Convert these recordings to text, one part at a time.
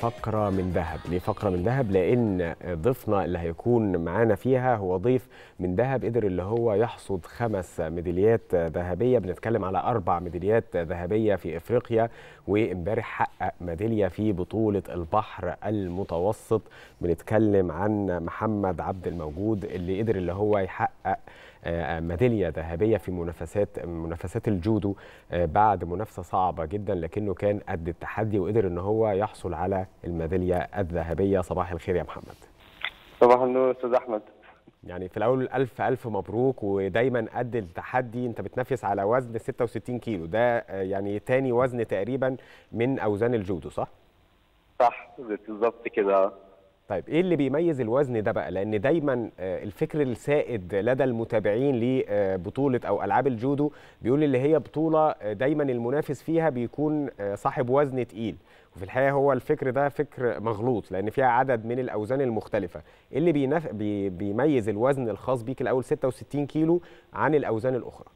فقرة من ذهب ليه فقرة من ذهب لأن ضيفنا اللي هيكون معانا فيها هو ضيف من ذهب قدر اللي هو يحصد خمس ميداليات ذهبية بنتكلم على أربع ميداليات ذهبية في إفريقيا وامبارح حقق ميدالية في بطولة البحر المتوسط بنتكلم عن محمد عبد الموجود اللي قدر اللي هو يحقق ميداليه ذهبيه في منافسات منافسات الجودو بعد منافسه صعبه جدا لكنه كان قد التحدي وقدر ان هو يحصل على الميداليه الذهبيه صباح الخير يا محمد صباح النور استاذ احمد يعني في الاول الف الف مبروك ودايما قد التحدي انت بتنافس على وزن 66 كيلو ده يعني تاني وزن تقريبا من اوزان الجودو صح صح بالظبط كده طيب ايه اللي بيميز الوزن ده بقى لان دايما الفكر السائد لدى المتابعين لبطوله او العاب الجودو بيقول اللي هي بطوله دايما المنافس فيها بيكون صاحب وزن تقيل وفي الحقيقه هو الفكر ده فكر مغلوط لان فيها عدد من الاوزان المختلفه ايه اللي بينف... بي... بيميز الوزن الخاص بيك الاول 66 كيلو عن الاوزان الاخرى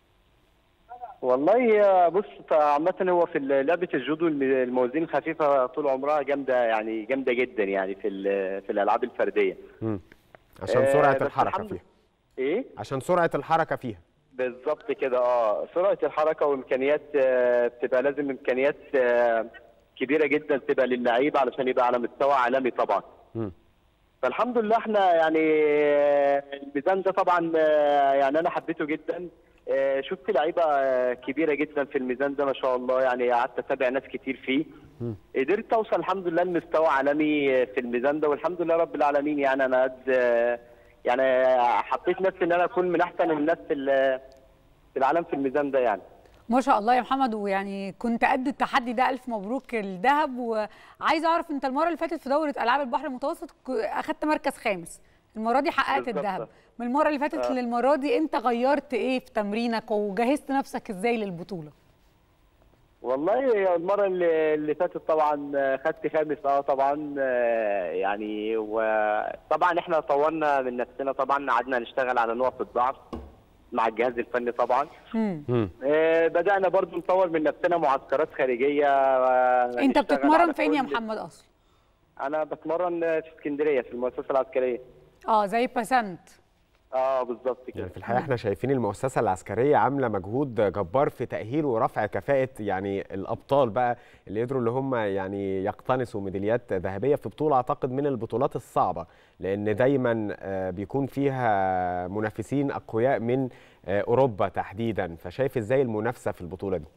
والله بص عامة هو في لعبة الجودو الموازين الخفيفة طول عمرها جامدة يعني جامدة جدا يعني في في الألعاب الفردية. امم عشان سرعة آه الحركة فيها. إيه؟ عشان سرعة الحركة فيها. بالظبط كده اه سرعة الحركة وإمكانيات آه بتبقى لازم إمكانيات آه كبيرة جدا تبقى للعيبة علشان يبقى على مستوى عالمي طبعا. امم فالحمد لله احنا يعني الميزان ده طبعا يعني أنا حبيته جدا. شفت لعيبه كبيره جدا في الميزان ده ما شاء الله يعني قعدت اتابع ناس كتير فيه قدرت اوصل الحمد لله لمستوى عالمي في الميزان ده والحمد لله رب العالمين يعني انا قد يعني حطيت نفسي ان انا اكون من احسن الناس في في العالم في الميزان ده يعني ما شاء الله يا محمد ويعني كنت قد التحدي ده الف مبروك الذهب وعايزه اعرف انت المره اللي فاتت في دوره العاب البحر المتوسط اخذت مركز خامس المره دي حققت الذهب من المره اللي فاتت آه. للمره دي انت غيرت ايه في تمرينك وجهزت نفسك ازاي للبطوله والله المره اللي, اللي فاتت طبعا خدت خامس اه طبعا يعني وطبعا احنا طورنا من نفسنا طبعا قعدنا نشتغل على نقط الضعف مع الجهاز الفني طبعا آه بدانا برضو نطور من نفسنا معسكرات خارجيه انت بتتمرن فين يا محمد اصلا انا بتمرن في اسكندريه في المؤسسه العسكريه اه زي باسنت اه بالظبط كده يعني في الحقيقه احنا شايفين المؤسسه العسكريه عامله مجهود جبار في تاهيل ورفع كفاءه يعني الابطال بقى اللي قدروا اللي هم يعني يقتنصوا ميداليات ذهبيه في بطوله اعتقد من البطولات الصعبه لان دايما بيكون فيها منافسين اقوياء من اوروبا تحديدا فشايف ازاي المنافسه في البطوله دي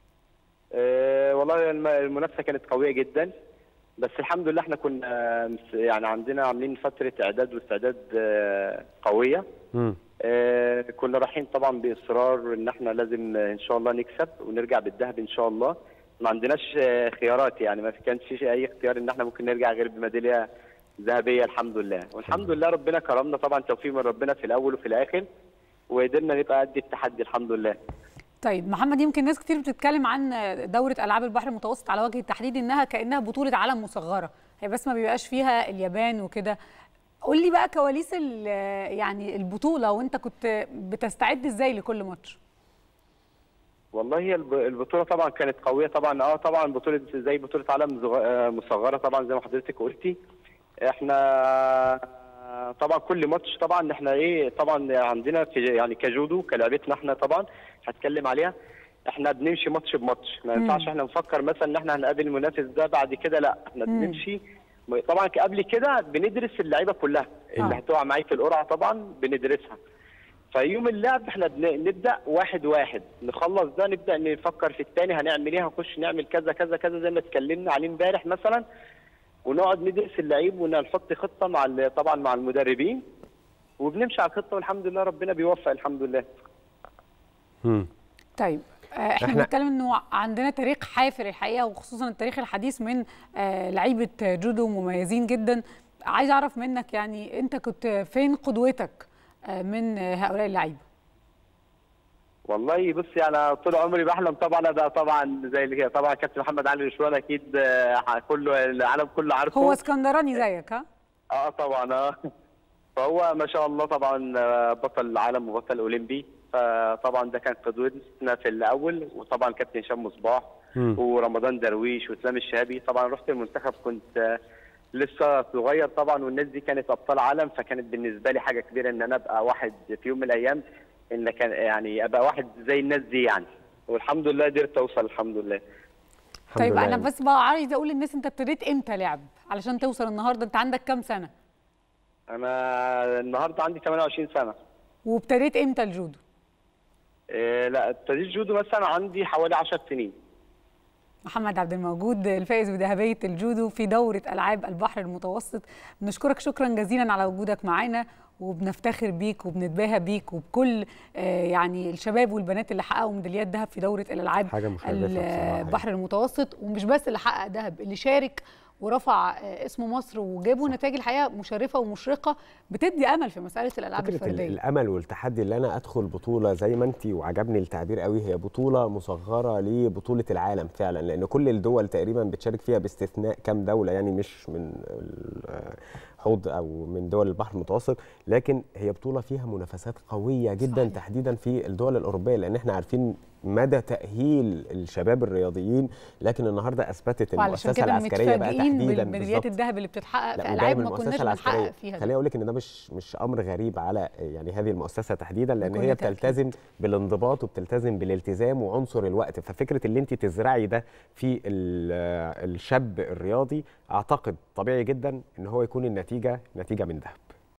أه والله المنافسه كانت قويه جدا بس الحمد لله احنا كنا يعني عندنا عاملين فتره اعداد واستعداد قويه اه كنا رايحين طبعا باصرار ان احنا لازم ان شاء الله نكسب ونرجع بالذهب ان شاء الله ما عندناش خيارات يعني ما كانش اي اختيار ان احنا ممكن نرجع غير بميداليه ذهبيه الحمد لله والحمد لله ربنا كرمنا طبعا توفيق من ربنا في الاول وفي الاخر وقدرنا نبقى قد التحدي الحمد لله طيب محمد يمكن ناس كتير بتتكلم عن دوره العاب البحر المتوسط على وجه التحديد انها كانها بطوله عالم مصغره هي بس ما بيبقاش فيها اليابان وكده قول لي بقى كواليس يعني البطوله وانت كنت بتستعد ازاي لكل ماتش والله هي البطوله طبعا كانت قويه طبعا اه طبعا بطوله زي بطوله عالم مصغره طبعا زي ما حضرتك قلتي احنا طبعا كل ماتش طبعا احنا ايه طبعا عندنا في يعني كجودو كلعبتنا احنا طبعا هتكلم عليها احنا بنمشي ماتش بماتش ما ينفعش احنا نفكر مثلا ان احنا هنقابل المنافس ده بعد كده لا احنا بنمشي طبعا قبل كده بندرس اللعيبه كلها اللي هتقع معايا في القرعه طبعا بندرسها فيوم اللعب احنا بنبدا واحد واحد نخلص ده نبدا نفكر في الثاني هنعمل ايه هنخش نعمل كذا كذا كذا زي ما اتكلمنا عليه امبارح مثلا ونقعد ندرس اللعيب ونحط خطه مع طبعا مع المدربين وبنمشي على الخطه والحمد لله ربنا بيوفق الحمد لله. امم طيب احنا بنتكلم انه عندنا تاريخ حافل الحقيقه وخصوصا التاريخ الحديث من آه لعيبه جودو مميزين جدا عايز اعرف منك يعني انت كنت فين قدوتك آه من هؤلاء اللعيبه؟ والله بص يعني طول عمري بحلم طبعا ابقى طبعا زي اللي كده طبعا كابتن محمد علي رشوان اكيد كله العالم كله عارفه هو اسكندراني زيك ها؟ اه طبعا اه فهو ما شاء الله طبعا بطل العالم وبطل اولمبي فطبعا ده كان قدوتنا في الاول وطبعا كابتن هشام مصباح مم. ورمضان درويش واسلام الشهابي طبعا رحت المنتخب كنت آه، لسه صغير طبعا والناس دي كانت ابطال عالم فكانت بالنسبه لي حاجه كبيره ان انا ابقى واحد في يوم من الايام ان كان يعني ابقى واحد زي الناس دي يعني والحمد لله قدرت اوصل الحمد لله الحمد طيب لله انا يعني. بس بقى عايزه اقول للناس انت ابتديت امتى لعب علشان توصل النهارده انت عندك كام سنه انا النهارده عندي 28 سنه وابتديت امتى الجودو إيه لا ابتديت جودو مثلا عندي حوالي 10 سنين محمد عبد الموجود الفائز بذهبيه الجودو في دوره العاب البحر المتوسط بنشكرك شكرا جزيلا على وجودك معانا وبنفتخر بيك وبنتباهى بيك وبكل آه، يعني الشباب والبنات اللي حققوا ميداليات ذهب في دوره الالعاب حاجة مشرفة بصراحة. البحر المتوسط ومش بس اللي حقق ذهب اللي شارك ورفع آه، اسم مصر وجابوا نتائج الحقيقه مشرفه ومشرقه بتدي امل في مساله الالعاب فكره ال- الفرديه الامل والتحدي اللي انا ادخل بطوله زي ما انت وعجبني التعبير قوي هي بطوله مصغره لبطوله العالم فعلا لان كل الدول تقريبا بتشارك فيها باستثناء كام دوله يعني مش من ال- حوض او من دول البحر المتوسط لكن هي بطوله فيها منافسات قويه جدا صحيح. تحديدا في الدول الاوروبيه لان احنا عارفين مدى تاهيل الشباب الرياضيين لكن النهارده اثبتت وعلشان المؤسسه كده العسكريه بقى متفاجئين تحديدا بالميداليات بالظبط. الذهب اللي بتتحقق لا في وجاي العاب من ما كناش المؤسسة بنحقق العسكرية. فيها خليني اقول لك ان ده مش مش امر غريب على يعني هذه المؤسسه تحديدا لان بكل هي تأكيد. بتلتزم بالانضباط وبتلتزم بالالتزام وعنصر الوقت ففكره اللي انت تزرعي ده في ال- الشاب الرياضي اعتقد طبيعي جدا ان هو يكون النتيجه نتيجه من ده